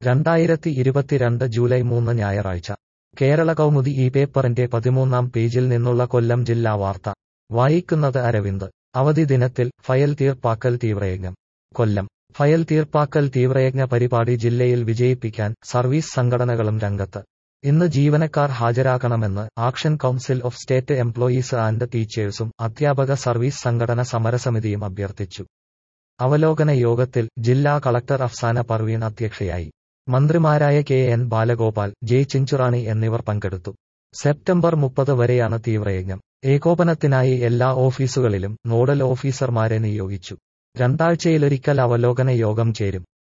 രണ്ടായിരത്തി ഇരുപത്തിരണ്ട് ജൂലൈ മൂന്ന് ഞായറാഴ്ച കേരള കൗമുദി ഈ പേപ്പറിന്റെ പതിമൂന്നാം പേജിൽ നിന്നുള്ള കൊല്ലം ജില്ലാ വാർത്ത വായിക്കുന്നത് അരവിന്ദ് അവധി ദിനത്തിൽ ഫയൽ തീർപ്പാക്കൽ തീവ്രയജ്ഞം കൊല്ലം ഫയൽ തീർപ്പാക്കൽ തീവ്രയജ്ഞ പരിപാടി ജില്ലയിൽ വിജയിപ്പിക്കാൻ സർവീസ് സംഘടനകളും രംഗത്ത് ഇന്ന് ജീവനക്കാർ ഹാജരാകണമെന്ന് action council of state employees and ടീച്ചേഴ്സും അധ്യാപക സർവീസ് സംഘടന സമരസമിതിയും അഭ്യർത്ഥിച്ചു അവലോകന യോഗത്തിൽ ജില്ലാ കളക്ടർ അഫ്സാന പർവീൺ അധ്യക്ഷയായി മന്ത്രിമാരായ K N Balagopal J Chinchurani എന്നിവർ പങ്കെടുത്തു സെപ്റ്റംബർ മുപ്പത് വരെയാണ് തീവ്രയജ്ഞം ഏകോപനത്തിനായി എല്ലാ ഓഫീസുകളിലും നോഡൽ ഓഫീസർമാരെ നിയോഗിച്ചു രണ്ടാഴ്ചയിലൊരിക്കൽ അവലോകന യോഗം ചേരും